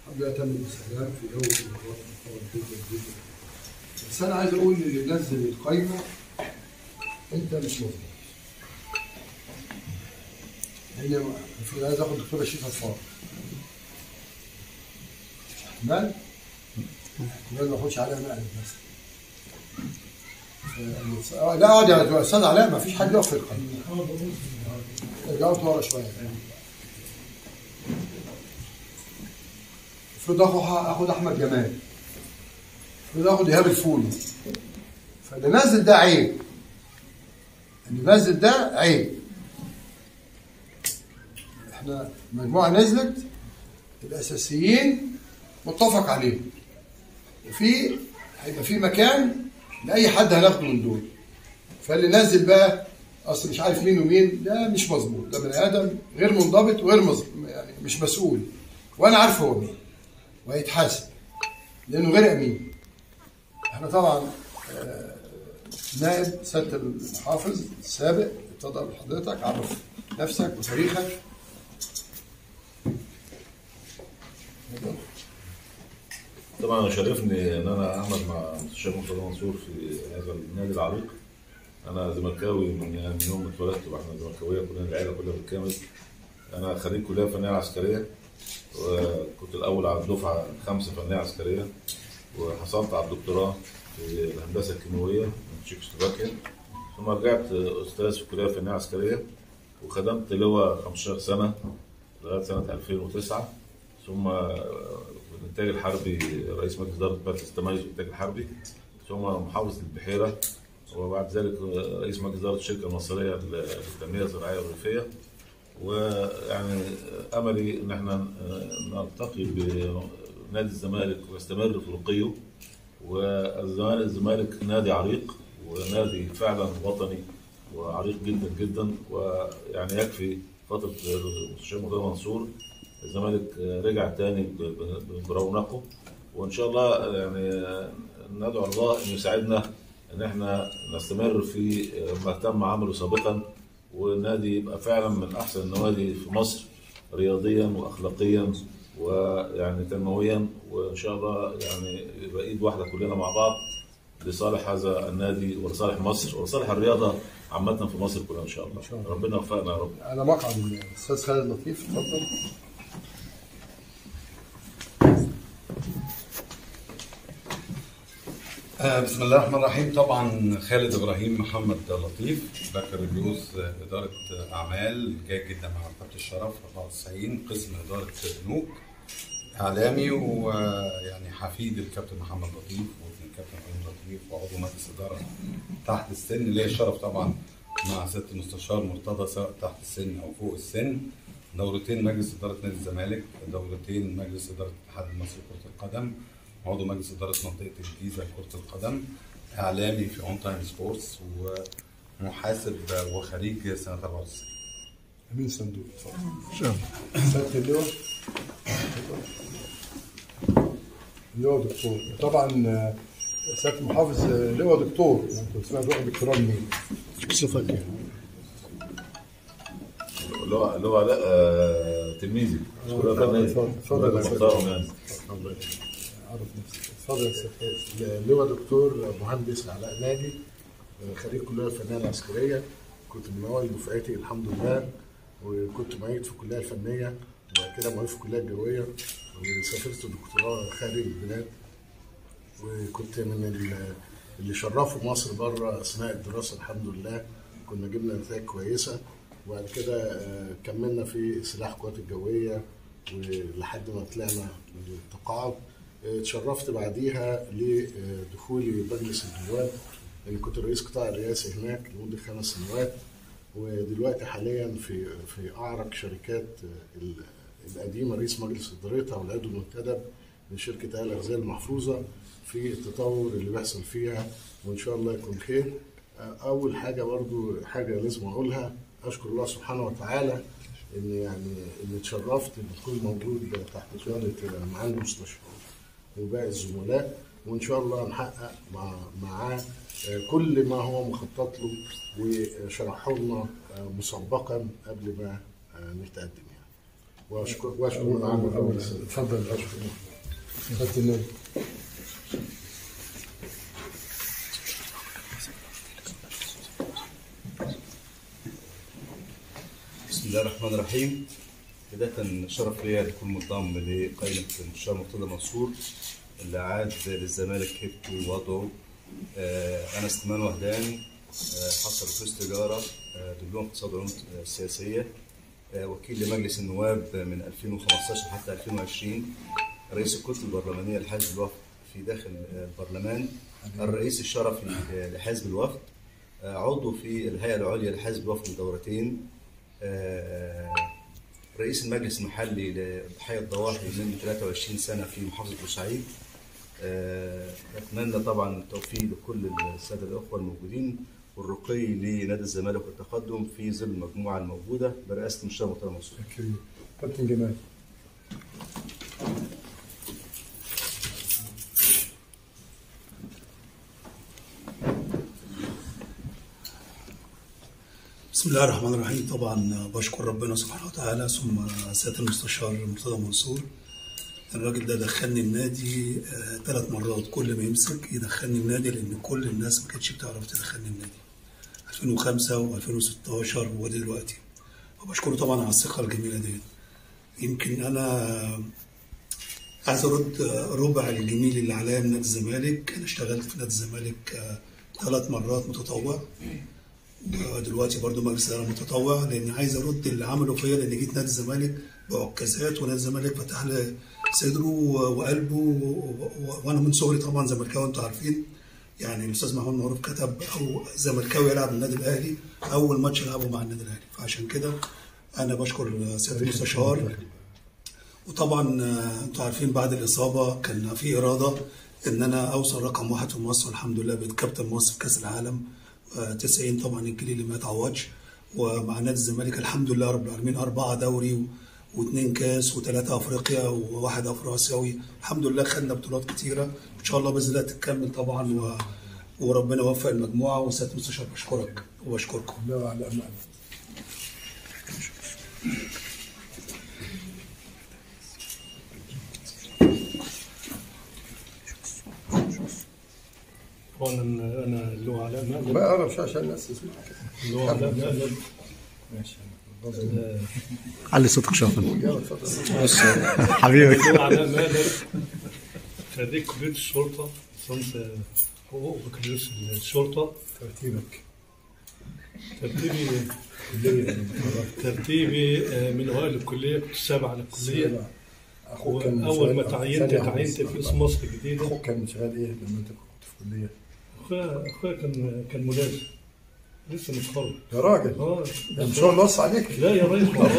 الحمد لله تم بسلام في جو الامارات محترم جدا جدا بس انا عايز اقول اللي نزل القايمه انت مش مظبوط لان المفروض عايز اخد دكتوره شيفا الفار احتمال احتمال ما اخدش عليها مقلب بس ف- آه، لا اقعد يا استاذ علاء ما فيش حد يقف في القايمه رجعوا ورا شويه المفروض اخد اخد احمد جمال المفروض اخد ايهاب الفولي فاللي نزل ده عيب اللي نزل ده عيب احنا مجموعه نزلت الاساسيين متفق عليهم وفي هيبقى في مكان لاي حد هناخده من دول فاللي نزل بقى اصل مش عارف مين ومين ده مش مظبوط ده بني ادم غير منضبط وغير مظبوط يعني مش مسؤول وانا عارف هو مين وهيتحاسب لانه غير امين احنا طبعا آه، نائب سياده المحافظ السابق اتفضل حضرتك عرف نفسك وتاريخك اتفضل. طبعا انا شرفني ان انا اعمل مع الشيخ مرتضى منصور في هذا النادي العريق انا زملكاوي من يعني من يوم ما اتولدت واحنا زملكاويه كلنا العيله كلها بالكامل انا خريج كليه فنيه عسكريه وكنت الاول على الدفعه خمسه فنيه عسكريه وحصلت على الدكتوراه في الهندسه الكيماويه من تشيكوسلوفاكيا ثم رجعت استاذ في الكليه الفنيه العسكريه وخدمت لواء 15 سنه لغايه سنه 2009 ثم الانتاج الحربي رئيس مجلس اداره مركز التميز والانتاج الحربي ثم محافظ البحيره وبعد ذلك رئيس مجلس اداره الشركه المصريه للتنميه الزراعيه والريفيه ويعني املي ان احنا نلتقي بنادي الزمالك ويستمر في رقيه والزمالك الزمالك نادي عريق ونادي فعلا وطني وعريق جدا جدا ويعني يكفي فتره الشيخ مرتضى منصور الزمالك رجع تاني ب- ب- برونقه وان شاء الله يعني ندعو الله انه يساعدنا ان احنا نستمر في ما تم عمله سابقا والنادي يبقى فعلا من احسن النوادي في مصر رياضيا واخلاقيا ويعني تنمويا وان شاء الله يعني يبقى ايد واحده كلنا مع بعض لصالح هذا النادي ولصالح مصر ولصالح الرياضه عامه في مصر كلها ان شاء الله, شاء الله. ربنا يوفقنا يا رب على مقعد الاستاذ خالد لطيف اتفضل آه، بسم الله الرحمن الرحيم طبعا خالد ابراهيم محمد لطيف بكالوريوس آه، اداره آه، اعمال جيد جدا مع مرتبه الشرف 94 قسم اداره بنوك اعلامي ويعني حفيد الكابتن محمد لطيف وابن الكابتن ابراهيم لطيف وعضو مجلس اداره تحت السن ليا الشرف طبعا مع سياده المستشار مرتضى سواء تحت السن او فوق السن دورتين مجلس اداره نادي الزمالك دورتين مجلس اداره الاتحاد المصري لكره القدم عضو مجلس اداره منطقه الجيزه لكره القدم اعلامي في اون تايم سبورتس ومحاسب وخريج سنه 94 امين صندوق اتفضل سياده اللواء اتفضل. اللواء دكتور طبعا آه، سياده المحافظ آه، لواء دكتور يعني كنت سمعت واحد دكتوراه منين؟ تشيكوسلوفاكيا اللي هو اللي هو علاء آه، تلميذي مش كلها فنية. اتفضل، اتفضل. راجل محترم يعني عرف نفسك اتفضل يا استاذ اللواء دكتور مهندس علاء ناجي خريج كليه الفنيه العسكريه كنت من اوائل دفعتي الحمد لله وكنت معيد في الكليه الفنيه وبعد كده معيد في الكليه الجويه وسافرت دكتوراه خارج البلاد وكنت من ال- اللي شرفوا مصر بره اثناء الدراسه الحمد لله كنا جبنا نتائج كويسه وبعد كده آه، كملنا في سلاح القوات الجويه ولحد ما طلعنا من التقاعد آه، اتشرفت بعديها لدخولي مجلس النواب لان كنت رئيس قطاع الرئاسي هناك لمده خمس سنوات ودلوقتي حاليا في في اعرق شركات آه، ال- القديمه رئيس مجلس ادارتها والعضو المنتدب لشركه آل الغذاء المحفوظه في التطور اللي بيحصل فيها وان شاء الله يكون خير آه، اول حاجه برضو حاجه لازم اقولها اشكر الله سبحانه وتعالى ان يعني ان اتشرفت ان اكون موجود تحت قياده معالي المستشار وباقي الزملاء وان شاء الله نحقق مع معاه آه، كل ما هو مخطط له وشرحه لنا آه، مسبقا قبل ما آه، نتقدم يعني واشكر واشكر من عام الاول اتفضل اشكر خدت النبي بسم الله الرحمن الرحيم بداية شرف ليا أن أكون منضم لقائمة المستشار مرتضى منصور اللي عاد للزمالك هيبته ووضعه آه، أنا سليمان وهدان آه، حصل بكالوريوس تجارة آه، دبلوم اقتصاد وعلوم سياسية آه، وكيل لمجلس النواب من 2015 حتى 2020 رئيس الكتل البرلمانية لحزب الوفد في داخل آه، البرلمان الرئيس الشرفي آه، لحزب الوفد آه، عضو في الهيئة العليا لحزب الوفد لدورتين آه، رئيس المجلس المحلي لضحايا الضواحي من 23 سنة في محافظة بورسعيد آه، أتمنى طبعا التوفيق لكل السادة الأخوة الموجودين والرقي لنادي الزمالك والتقدم في ظل المجموعة الموجودة برئاسة المستشار مرتضى منصور. كريم كابتن جمال بسم الله الرحمن الرحيم طبعا بشكر ربنا سبحانه وتعالى ثم سياده المستشار مرتضى منصور الراجل ده دخلني النادي آه، ثلاث مرات كل ما يمسك يدخلني النادي لان كل الناس ما كانتش بتعرف تدخلني النادي 2005 و2016 ودلوقتي وبشكره طبعا على الثقه الجميله دي يمكن انا عايز ارد ربع الجميل اللي عليا من نادي الزمالك انا اشتغلت في نادي الزمالك ثلاث مرات متطوع ودلوقتي برضو مجلس الاداره متطوع لان عايز ارد اللي عمله فيا لان جيت نادي الزمالك بعكازات ونادي الزمالك فتح لي صدره وقلبه و- و- وانا من صغري طبعا زملكاوي انتوا عارفين يعني الاستاذ محمود معروف كتب او زملكاوي يلعب النادي الاهلي اول ماتش يلعبه مع النادي الاهلي فعشان كده انا بشكر سياده المستشار وطبعا آه، انتوا عارفين بعد الاصابه كان في اراده ان انا اوصل رقم واحد في مصر والحمد لله بقيت كابتن مصر في كاس العالم آه، 90 طبعا الجيل اللي ما يتعوضش ومع نادي الزمالك الحمد لله رب العالمين اربعه دوري و... واثنين كاس وثلاثه افريقيا وواحد افرو اسيوي الحمد لله خدنا بطولات كتيره وان شاء الله باذن الله تكمل طبعا و... وربنا يوفق المجموعه وسياده المستشار بشكرك وبشكركم لا على أمان طبعا انا أنا اللي هو علاء مقلب بقى اقرب شويه عشان الناس تسمع اللي هو علاء مقلب ماشي آه، علي صوتك شوف يلا اتفضل حبيبي اللي هو علاء مقلب خريج كليه الشرطه صنف حقوق وبكالوريوس الشرطه ترتيبك ترتيبي كليه ترتيبي آه، من اوائل الكليه كنت السابع على الكليه اخوك كان واول ما شغال- تعينت ثانية تعينت واحدة. في اسم مصر الجديده اخوك كان شغال ايه لما انت كنت في الكليه؟ اخويا اخويا كان كان ملازم لسه متخرج يا راجل اه ده مش هو اللي وصى عليك لا يا ريس والله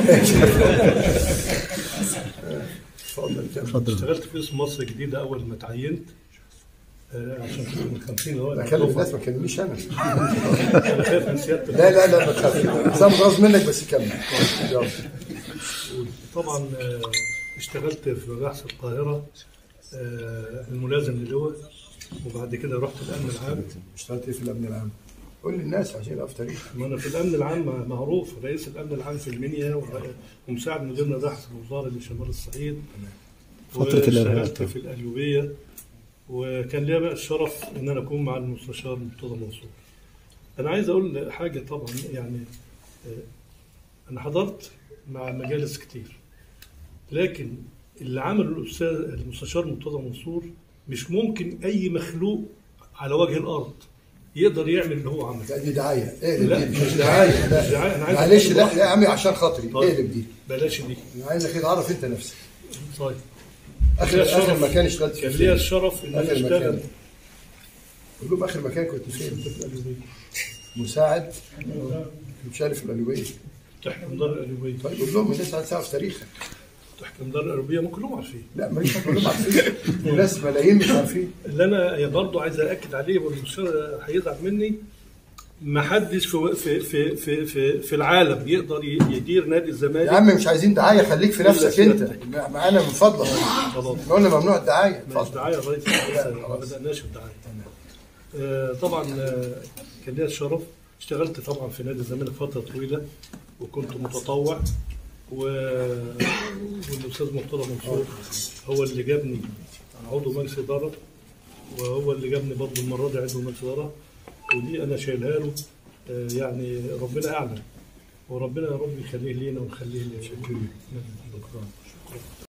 اتفضل كمل اتفضل اشتغلت في اسم مصر الجديده اول ما تعينت آه، عشان كنت من 50 الاوائل اكلم الناس ما كلمنيش انا انا خايف من سيادتك لا لا لا ما تخافش سام غصب منك بس كمل يلا طبعا آه، اشتغلت في مباحث القاهره آه، الملازم للواء وبعد كده رحت الامن العام اشتغلت ايه في الامن العام؟ قول للناس عشان يبقى في تاريخ ما انا في الامن العام معروف رئيس الامن العام في المنيا ورئ- ومساعد مدير مباحث الوزاره لشمال الصعيد فترة الإرهاب. واشتغلت في القليوبيه وكان ليا بقى الشرف ان انا اكون مع المستشار مرتضى منصور. انا عايز اقول حاجه طبعا يعني آه، انا حضرت مع مجالس كتير لكن اللي عمله الاستاذ المستشار مرتضى منصور مش ممكن اي مخلوق على وجه الارض يقدر يعمل اللي هو عمله لا دي دعايه اقلب لا، دي مش دعايه مش لا دعاية، أنا عايز معلش أقول لا واحد. لا يا عمي عشان خاطري طيب. اقلب دي بلاش دي انا عايزك تعرف انت نفسك طيب اخر ليا اخر الشرف- مكان اشتغلت فيه كان فين؟ ليا الشرف ان انا اخر اشتغل مكان قول لهم اخر مكان كنت فين؟ في القليوبيه مساعد مشاري في القليوبيه تحكم دار القليوبيه طيب قول لهم الناس عايزه تعرف تاريخك تحكم دار القليوبيه ما كلهم عارفين لا ماليش قول لهم عارفين الناس ملايين مش عارفين اللي انا برضه عايز اكد عليه والمستشار هيزعل مني ما حدش في في في في في, في العالم يقدر ي- يدير نادي يا الزمالك عم مش عايزين دعايه خليك في نفسك انت سيادتك. معانا من فضلك خلاص احنا قلنا ممنوع الدعايه مش اتفضل دعايه يا ريس لسه ما خلاص. بدأناش الدعايه آه، طبعا آه، كان ليا الشرف اشتغلت طبعا في نادي الزمالك فتره طويله وكنت متطوع و... والاستاذ مرتضى منصور هو اللي جابني عضو مجلس اداره وهو اللي جابني برضه المره دي عضو مجلس اداره ودي انا شايلها له آه، يعني ربنا اعلم وربنا يا رب يخليه لينا ويخليه لشكرا شكرا